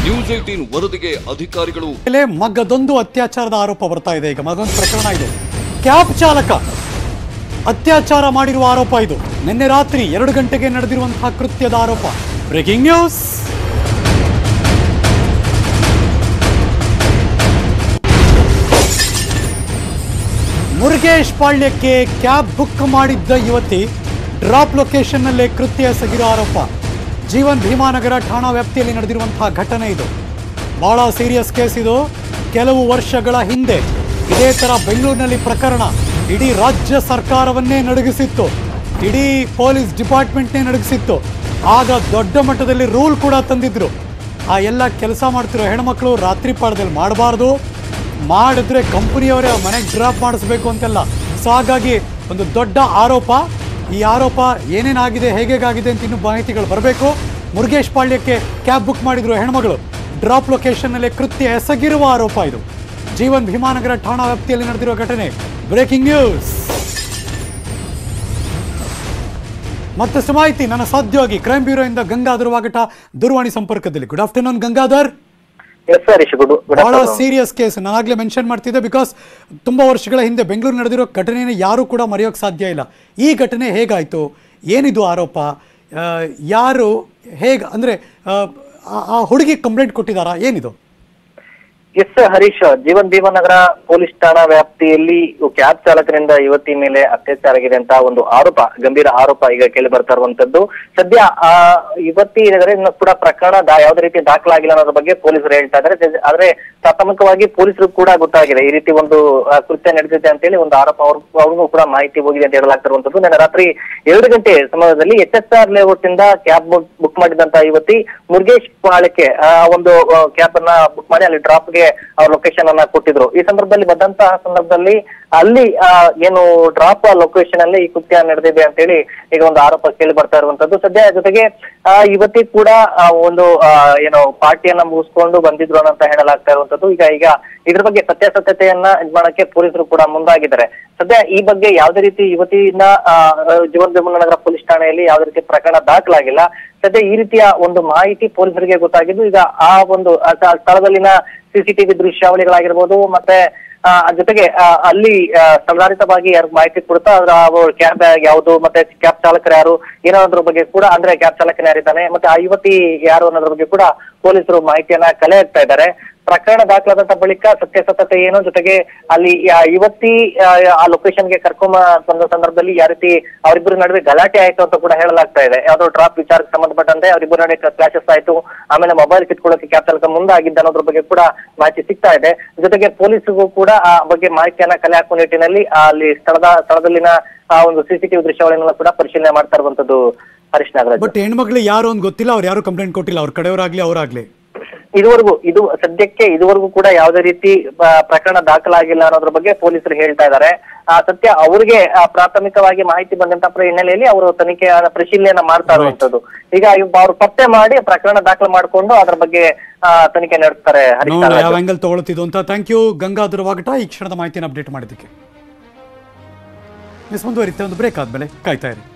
News eighteen ವರದಿಗೆ ಅಧಿಕಾರಿಗಳು ಮೇಲೆ ಮಗದೊಂದು ಅತ್ಯಾಚಾರದ ಆರೋಪ ಬರ್ತಾ ಇದೆ ಈಗ ಮಗದೊಂದು ಪ್ರಕರಣ ಇದು ಕ್ಯಾಬ್ ಚಾಲಕ ಅತ್ಯಾಚಾರ ಮಾಡಿರುವ ಆರೋಪ ಇದು ನಿನ್ನೆ ರಾತ್ರಿ ಎರಡು ಗಂಟೆಗೆ ನಡೆದಿರುವಂತಹ ಕೃತ್ಯದ ಆರೋಪ ಬ್ರೇಕಿಂಗ್ ನ್ಯೂಸ್ ಮುರುಗೇಶ್ ಪಾಳ್ಯಕ್ಕೆ ಕ್ಯಾಬ್ ಬುಕ್ ಮಾಡಿದ್ದ ಯುವತಿ ಡ್ರಾಪ್ ಲೊಕೇಶನ್ನಲ್ಲೇ ಕೃತ್ಯ ಎಸಗಿರೋ ಆರೋಪ ಜೀವನ್ ಭೀಮಾನಗರ ಠಾಣಾ ವ್ಯಾಪ್ತಿಯಲ್ಲಿ ನಡೆದಿರುವಂತಹ ಘಟನೆ ಇದು ಬಹಳ ಸೀರಿಯಸ್ ಕೇಸ್ ಇದು ಕೆಲವು ವರ್ಷಗಳ ಹಿಂದೆ ಇದೇ ತರ ಬೆಂಗಳೂರಿನಲ್ಲಿ ಪ್ರಕರಣ ಇಡೀ ರಾಜ್ಯ ಸರ್ಕಾರವನ್ನೇ ನಡುಗಿಸಿತ್ತು ಇಡೀ ಪೊಲೀಸ್ ಡಿಪಾರ್ಟ್ಮೆಂಟ್ನೇ ನಡುಗಿಸಿತ್ತು ಆಗ ದೊಡ್ಡ ಮಟ್ಟದಲ್ಲಿ ರೂಲ್ ಕೂಡ ತಂದಿದ್ರು ಆ ಎಲ್ಲ ಕೆಲಸ ಮಾಡ್ತಿರೋ ಹೆಣ್ಮಕ್ಳು ರಾತ್ರಿ ಪಾಳದಲ್ಲಿ ಮಾಡಬಾರ್ದು ಮಾಡಿದ್ರೆ ಕಂಪನಿಯವರೇ ಮನೆಗೆ ಡ್ರಾಪ್ ಮಾಡಿಸ್ಬೇಕು ಅಂತೆಲ್ಲ ಸೊ ಹಾಗಾಗಿ ಒಂದು ದೊಡ್ಡ ಆರೋಪ ಈ ಆರೋಪ ಏನೇನಾಗಿದೆ ಹೇಗೇಗಾಗಿದೆ ಅಂತ ಇನ್ನೂ ಮಾಹಿತಿಗಳು ಬರಬೇಕು ಮುರುಗೇಶ್ ಪಾಳ್ಯಕ್ಕೆ ಕ್ಯಾಬ್ ಬುಕ್ ಮಾಡಿದ್ರು ಹೆಣ್ಮಗಳು ಡ್ರಾಪ್ ಲೊಕೇಶನ್ನಲ್ಲಿ ಕೃತ್ಯ ಎಸಗಿರುವ ಆರೋಪ ಇದು ಜೀವನ್ ಭೀಮಾನಗರ ಠಾಣಾ ವ್ಯಾಪ್ತಿಯಲ್ಲಿ ನಡೆದಿರುವ ಘಟನೆ ಬ್ರೇಕಿಂಗ್ ನ್ಯೂಸ್ ಮತ್ತಷ್ಟು ಮಾಹಿತಿ ನನ್ನ ಸಾಧ್ಯವಾಗಿ ಕ್ರೈಮ್ ಬ್ಯೂರೋಯಿಂದ ಗಂಗಾಧರ್ ವಾಗಟ ದೂರವಾಣಿ ಸಂಪರ್ಕದಲ್ಲಿ good afternoon Gangadhar yes sir issue good good ಬಹಳ ಸೀರಿಯಸ್ ಕೇಸ್ ನಾನಾಗ್ಲೇ ಮೆನ್ಷನ್ ಮಾಡ್ತಿದ್ದೆ ಬಿಕಾಸ್ ತುಂಬಾ ವರ್ಷಗಳ ಹಿಂದೆ ಬೆಂಗಳೂರು ನಡೆದಿರೋ ಘಟನೆನ ಯಾರು ಕೂಡ ಮರೆಯೋಕೆ ಸಾಧ್ಯ ಇಲ್ಲ ಈ ಘಟನೆ ಹೇಗಾಯ್ತು ಏನಿದು ಆರೋಪ ಆ, ಯಾರು ಹೇಗೆ ಅಂದ್ರೆ ಆ, ಆ- ಆ ಹುಡುಗಿ ಕಂಪ್ಲೇಂಟ್ ಕೊಟ್ಟಿದ್ದಾರಾ ಏನಿದು ಎಸ್ ಹರೀಶ್ ಜೀವನ್ ಭೀಮನಗರ ಪೊಲೀಸ್ ಠಾಣಾ ವ್ಯಾಪ್ತಿಯಲ್ಲಿ ಕ್ಯಾಬ್ ಚಾಲಕರಿಂದ ಯುವತಿ ಮೇಲೆ ಅತ್ಯಾಚಾರ ಆಗಿದೆ ಅಂತ ಒಂದು ಆರೋಪ ಗಂಭೀರ ಆರೋಪ ಈಗ ಕೇಳಿ ಬರ್ತಾ ಇರುವಂತದ್ದು ಸದ್ಯ ಆ ಯುವತಿ ಏನಿದ್ರೆ ಇನ್ನು ಕೂಡ ಪ್ರಕರಣ ದಾ- ಯಾವುದೇ ರೀತಿ ದಾಖಲಾಗಿಲ್ಲ ಅನ್ನೋದ್ರ ಬಗ್ಗೆ ಪೊಲೀಸರು ಹೇಳ್ತಾ ಇದ್ದಾರೆ ಜ- ಆದ್ರೆ ಪ್ರಾಥಮಿಕವಾಗಿ ಪೊಲೀಸರು ಕೂಡ ಗೊತ್ತಾಗಿದೆ ಈ ರೀತಿ ಒಂದು ಆ, ಕೃತ್ಯ ನಡೆದಿದೆ ಅಂತೇಳಿ ಒಂದು ಆರೋಪ ಅವ್ರ ಅವ್ರಿಗೂ ಕೂಡ ಮಾಹಿತಿ ಹೋಗಿದೆ ಅಂತ ಹೇಳಲಾಗ್ತಿರುವಂತದ್ದು ನಿನ್ನೆ ರಾತ್ರಿ ಎರಡು ಗಂಟೆ ಸಮಯದಲ್ಲಿ ಎಚ್ ಎಸ್ ಆರ್ ಲೇಔಟ್ ಇಂದ ಕ್ಯಾಬ್ ಬುಕ್ ಮಾಡಿದಂತ ಯುವತಿ ಮುರುಗೇಶ್ ಪಾಳ್ಯಕ್ಕೆ ಆ ಒಂದು ಕ್ಯಾಬ್ ಅನ್ನ ಬುಕ್ ಮಾಡಿ ಅಲ್ಲಿ ಡ್ರಾಪ್ ಗೆ ಅವ್ರ ಲೊಕೇಶನ್ ಅನ್ನ ಕೊಟ್ಟಿದ್ರು ಈ ಸಂದರ್ಭದಲ್ಲಿ ಬಂದಂತಹ ಸಂದರ್ಭದಲ್ಲಿ ಅಲ್ಲಿ ಆ, ಏನು ಡ್ರಾಪ್ ಲೊಕೇಶನ್ ಅಲ್ಲಿ ಈ ಕೃತ್ಯ ನಡೆದಿದೆ ಅಂತೇಳಿ ಈಗ ಒಂದು ಆರೋಪ ಕೇಳಿ ಬರ್ತಾ ಇರುವಂತದ್ದು ಸದ್ಯ ಜೊತೆಗೆ ಆ ಯುವತಿ ಕೂಡ ಆ, ಒಂದು ಆ, ಏನು ಪಾರ್ಟಿಯನ್ನ ಮುಗಿಸ್ಕೊಂಡು ಬಂದಿದ್ರು ಅಂತ ಹೇಳಲಾಗ್ತಾ ಇರುವಂತದ್ದು ಈಗ ಈಗ ಇದ್ರ ಬಗ್ಗೆ ಸತ್ಯಾಸತ್ಯತೆಯನ್ನ ಇದ್ ಮಾಡಕ್ಕೆ ಪೊಲೀಸರು ಕೂಡ ಮುಂದಾಗಿದ್ದಾರೆ ಸದ್ಯ ಈ ಬಗ್ಗೆ ಯಾವುದೇ ರೀತಿ ಯುವತಿಯಿಂದ ಆ, ಜೀವನ್ ನಗರ ಪೊಲೀಸ್ ಠಾಣೆಯಲ್ಲಿ ಯಾವುದೇ ರೀತಿ ಪ್ರಕರಣ ದಾಖಲಾಗಿಲ್ಲ ಸದ್ಯ ಈ ರೀತಿಯ ಒಂದು ಮಾಹಿತಿ ಪೊಲೀಸರಿಗೆ ಗೊತ್ತಾಗಿದ್ದು ಈಗ ಆ ಒಂದು ಆ ಸ- ಸ್ಥಳದಲ್ಲಿನ ಸಿಸಿಟಿವಿ ದೃಶ್ಯಾವಳಿಗಳಾಗಿರ್ಬೋದು ಮತ್ತೆ ಆ, ಜೊತೆಗೆ ಆ, ಅಲ್ಲಿ ಆ, ಸ್ಥಳಾಧಾರಿತವಾಗಿ ಯಾರು ಮಾಹಿತಿ ಕೊಡ್ತಾ ಅದ್ರ ಕ್ಯಾಬ್ ಯಾವುದು ಮತ್ತೆ ಕ್ಯಾಬ್ ಚಾಲಕರು ಯಾರು ಏನೋದ್ರ ಬಗ್ಗೆ ಕೂಡ ಅಂದ್ರೆ ಕ್ಯಾಬ್ ಚಾಲಕನ ಯಾರಿದ್ದಾನೆ ಮತ್ತೆ ಆ ಯುವತಿ ಯಾರು ಅನ್ನೋದ್ರ ಬಗ್ಗೆ ಕೂಡ ಪೊಲೀಸರು ಮಾಹಿತಿಯನ್ನ ಕಲೆ ಹಾಕ್ತಾ ಇದ್ದಾರೆ ಪ್ರಕರಣ ದಾಖಲಾದಂತ ಬಳಿಕ ಸತ್ಯಾಸತ್ಯತೆ ಏನು ಜೊತೆಗೆ ಅಲ್ಲಿ ಆ ಯುವತಿ ಆ, ಆ ಲೊಕೇಶನ್ಗೆ ಕರ್ಕೊಂಬ ಬಂದ ಸಂದರ್ಭದಲ್ಲಿ ಯಾವ ರೀತಿ ಅವರಿಬ್ಬರ ನಡುವೆ ಗಲಾಟೆ ಆಯ್ತು ಅಂತ ಕೂಡ ಹೇಳಲಾಗ್ತಾ ಇದೆ ಯಾವ್ದೋ ಡ್ರಾಪ್ ವಿಚಾರಕ್ಕೆ ಸಂಬಂಧಪಟ್ಟಂತೆ ಅವರಿಬ್ಬರ ನಡುವೆ ಕ್ಲಾಶಸ್ ಆಯ್ತು ಆಮೇಲೆ ಮೊಬೈಲ್ ಕಿತ್ಕೊಳ್ಳೋಕೆ ಕ್ಯಾಬ್ ಚಾಲಕ ಮುಂದಾಗಿದ್ದ ಅನ್ನೋದ್ರ ಬಗ್ಗೆ ಕೂಡ ಮಾಹಿತಿ ಸಿಗ್ತಾ ಇದೆ ಜೊತೆಗೆ ಪೊಲೀಸರಿಗೂ ಕೂಡ ಆ ಬಗ್ಗೆ ಮಾಹಿತಿಯನ್ನ ಕಲೆ ಹಾಕುವ ನಿಟ್ಟಿನಲ್ಲಿ ಆ ಅಲ್ಲಿ ಸ್ಥಳದ ಸ್ಥಳದಲ್ಲಿನ ಆ ಒಂದು ಸಿಸಿಟಿವಿ ದೃಶ್ಯಾವಳಿನೆಲ್ಲ ಕೂಡ ಪರಿಶೀಲನೆ ಮಾಡ್ತಾ ಇರುವಂತದ್ದು ಹರೀಶ್ ನಾಗರಾಜ್ ಬಟ್ ಹೆಣ್ಮಕ್ಳು ಯಾರು ಅಂತ ಗೊತ್ತಿಲ್ಲ ಅವ್ರು ಯಾರು ಕಂಪ್ಲೇಂಟ್ ಕೊಟ್ಟಿಲ್ಲ ಅವ್ರ ಕಡೆಯವರಾಗ್ಲಿ ಅವರಾಗ್ಲಿ ಇದುವರೆಗೂ ಇದು ಸದ್ಯಕ್ಕೆ ಇದುವರೆಗೂ ಕೂಡ ಯಾವುದೇ ರೀತಿ ಆ, ಪ್ರಕರಣ ದಾಖಲಾಗಿಲ್ಲ ಅನ್ನೋದ್ರ ಬಗ್ಗೆ ಪೊಲೀಸರು ಹೇಳ್ತಾ ಇದ್ದಾರೆ ಆ, ಸತ್ಯ ಅವರಿಗೆ ಆ, ಪ್ರಾಥಮಿಕವಾಗಿ ಮಾಹಿತಿ ಬಂದಂತ ಪ್ರ- ಹಿನ್ನೆಲೆಯಲ್ಲಿ ಅವರು ತನಿಖೆ ಪರಿಶೀಲನೆಯನ್ನ ಮಾಡ್ತಾ ಇರುವಂತದ್ದು ಈಗ ಇವ್- ಅವ್ರು ಪತ್ತೆ ಮಾಡಿ ಪ್ರಕರಣ ದಾಖಲು ಮಾಡಿಕೊಂಡು ಅದ್ರ ಬಗ್ಗೆ ಆ, ತನಿಖೆ ನಡೆಸ್ತಾರೆ ಹರೀಶ್ ನೋಡೋಣ ನಾಗರಾಜ್. ಯಾವ ಆಂಗಲ್ ತಗೊಳ್ತಿದ್ದು ಅಂತ ಥ್ಯಾಂಕ್ ಯು ಗಂಗಾಧರ್ ವಾಗಟ ಈ ಕ್ಷಣದ ಮಾಹಿತಿನ ಅಪ್ಡೇಟ್ ಮಾಡಿದ್ದಕ್ಕೆ ಮಿಸ್ ಮುಂದುವರಿತೆ ಒಂದು ಬ್ರೇಕ್ ಆದ್ಮೇಲೆ ಕಾಯ್ತಾ ಇರಿ